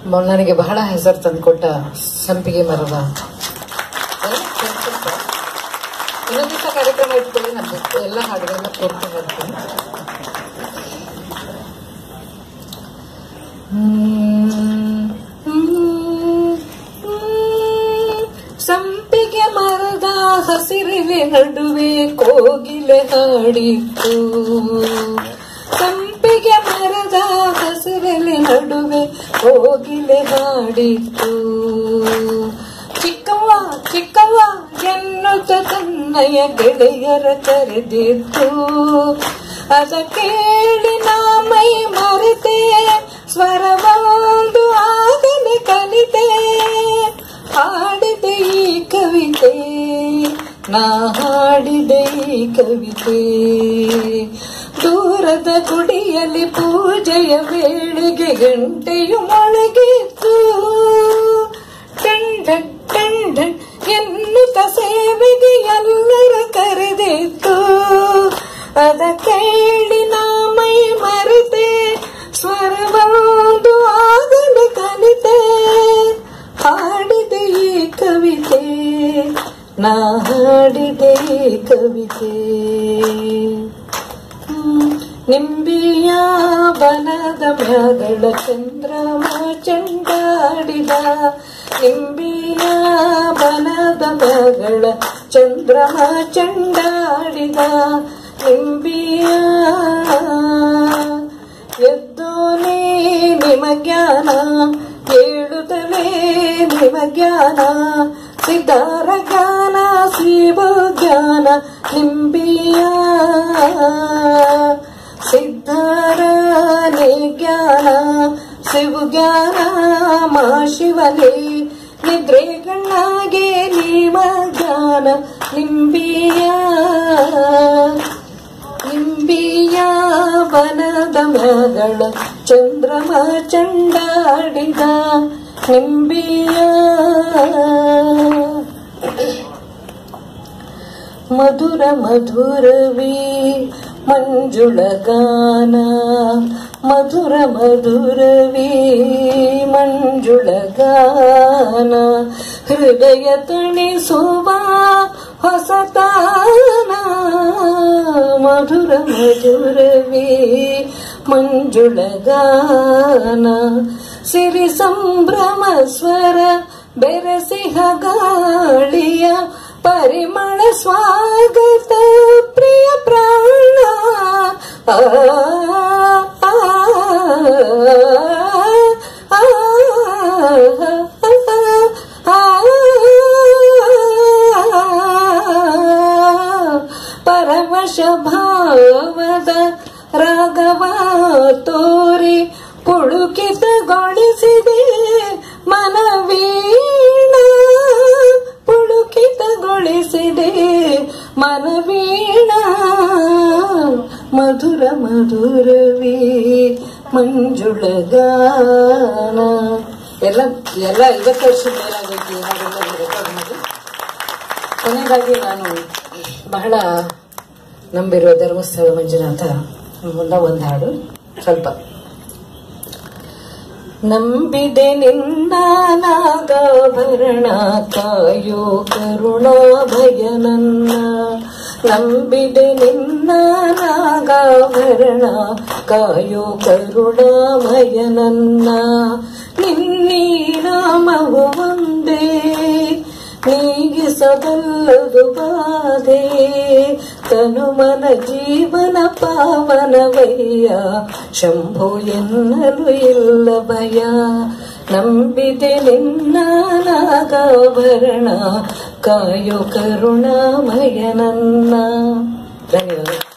ಮ- ನನಗೆ ಬಹಳ ಹೆಸರು ತಂದುಕೊಟ್ಟ ಸಂಪಿಗೆ ಮರದ ಎಲ್ಲ ಸ್ವಲ್ಪ ಇನ್ನೊಂದು ದಿವಸ ಕಾರ್ಯಕ್ರಮ ಇಟ್ಕೊಳ್ಳಿ ನಾನು ಎಲ್ಲ ಹಾಡುಗಳನ್ನ ಪೂರ್ತಿ ಹಾಡ್ತೀನಿ ಸಂಪಿಗೆ ಮರದ ಹಸಿರಿನ ನಡುವೆ ಕೋಗಿಲೆ ಹಾಡಿತ್ತು ಸಂಪಿಗೆ ಮರದ ಹಸಿರಿನ ನಡುವೆ ಕೋಗಿಲೆ ಹಾಡಿತ್ತು ಚಿಕ್ಕವ್ವ ಚಿಕ್ಕವ್ವ ಎನ್ನುತ್ತ ತನ್ನಯ ಗೆಳೆಯರ ಕರೆದಿತ್ತು ಅದ ಕೇಳಿ ನಾ ಮೈ ಮರೆತೆ ಸ್ವರವೊಂದು ಆಗಲೇ ಕಲಿತೆ ಹಾಡಿದೆ ಈ ಕವಿತೆ ನಾ ಹಾಡಿದೆ ಈ ಕವಿತೆ ದೂರದ ಗುಡಿಯಲ್ಲಿ ಪೂಜೆಯ ವೇಳೆಗೆ ಗಂಟೆಯು ಮೊಳಗಿತ್ತು ಟಂಡ ಟಂಡ ಎನ್ನುತ್ತ ಸೇವೆಗೆ ಎಲ್ಲರ ಕರೆದಿತ್ತು ಅದ ಕೇಳಿ ನಾ ಮೈ ಮರೆತೆ ಸ್ವರವೊಂದು ಆಗಲು ಕಲಿತೆ ಹಾಡಿದೆ ಈ ಕವಿತೆ ನಾ ಹಾಡಿದೆ ಈ ಕವಿತೆ ಹ್ಮ್. ನಿಂಬಿಯ ಬನದ ಮ್ಯಾಗಳ ಚಂದ್ರಮ ಚಂಡಾಡಿದ ನಿಂಬಿಯ ಬನದ ಮ್ಯಾಗಳ ಚಂದ್ರಮ ಚಂಡಾಡಿದ ನಿಂಬಿಯ ಎದ್ದೋನೇ ನಿಮಜ್ಞಾನ ಹೇಳುತ್ತಲೇ ನಿಮಜ್ಞಾನ ಸಿದ್ಧಾರ ಜ್ಞಾನ ಶಿವ ಜ್ಞಾನ ನಿಂಬಿಯ ಸಿದ್ಧಾರನೇ ಜ್ಞಾನ ಶಿವ ಜ್ಞಾನ ಮಾ ಶಿವನೇ ನಿದ್ರೆಗಳಾಗೆ ನೀವ ಜ್ಞಾನ ನಿಂಬಿಯ ನಿಂಬಿಯ ವನದ ಮಗಳ ಚಂದ್ರಮ ಚಂಡಾಡಿದ ನಿಂಬಿಯ ಮಧುರ ಮಧುರವಿ ಮಂಜುಳ ಗಾನ ಮಧುರ ಮಧುರವಿ ಮಂಜುಳ ಗಾನ ಹೃದಯ ತಣಿಸುವ ಹೊಸತಾನ ಮಧುರ ಮಧುರವಿ ಮಂಜುಳ ಗಾನ ಸಿರಿ ಸಂಭ್ರಮ ಸ್ವರ ಬೆರಸಿಹ ಗಾಳಿಯ ಪರಿಮಳ ಸ್ವಾಗತ ಪ್ರಿಯ ಪ್ರಾಣ ಆ, ಆ, ಆ, ಆ, ಪರವಶ ಭಾವದ ರಾಗವ ತೋರಿ ಪುಳುಕಿತಗೊಳಿಸಿದೆ ಮನವೀಣ ಪುಳುಕಿತಗೊಳಿಸಿದೆ ಮನವೀಣ ಮಧುರ ಮಧುರವಿ ಮಂಜುಳ ಗಾನ ಎಲ್ಲ ಎಲ್ಲ ಐವತ್ತು ವರ್ಷ ಮೇಲಾಗೈತಿ ಈ ಹಾಡೆಲ್ಲ ರೆಕಾರ್ಡ್ ಮಾಡಿ ಕೊನೆಯದಾಗಿ ನಾನು ಬಹಳ ನಂಬಿರುವ ಧರ್ಮಸ್ಥಳ ಮಂಜುನಾಥ ಮುಂದ ಒಂದು ಹಾಡು ಸ್ವಲ್ಪ ನಂಬಿದೆ ನಿನ್ನ ನಾಗಾಭರಣ ಕಾಯೋ ಕರುಣಾಭಯ ನನ್ನ ನಂಬಿದೆ ನಿನ್ನ ನಾಗಾಭರಣ ಕಾಯೋ ಕರುಣಾಭಯ ನನ್ನ ನಿನ್ನೀ ನಾಮವು ಒಂದೇ ನೀಗಿಸಬಲ್ಲದು ಬಾಧೆ ತನು ಮನ ಜೀವನ ಪಾವನವಯ್ಯ ಶಂಭು ಎನ್ನಲು ಇಲ್ಲ ಭಯ ನಂಬಿದೆ ನಿನ್ನ ನಾಗಾಭರಣ ಕಾಯೋ ಕರುಣಾಮಯ ನನ್ನ ಧನ್ಯವಾದ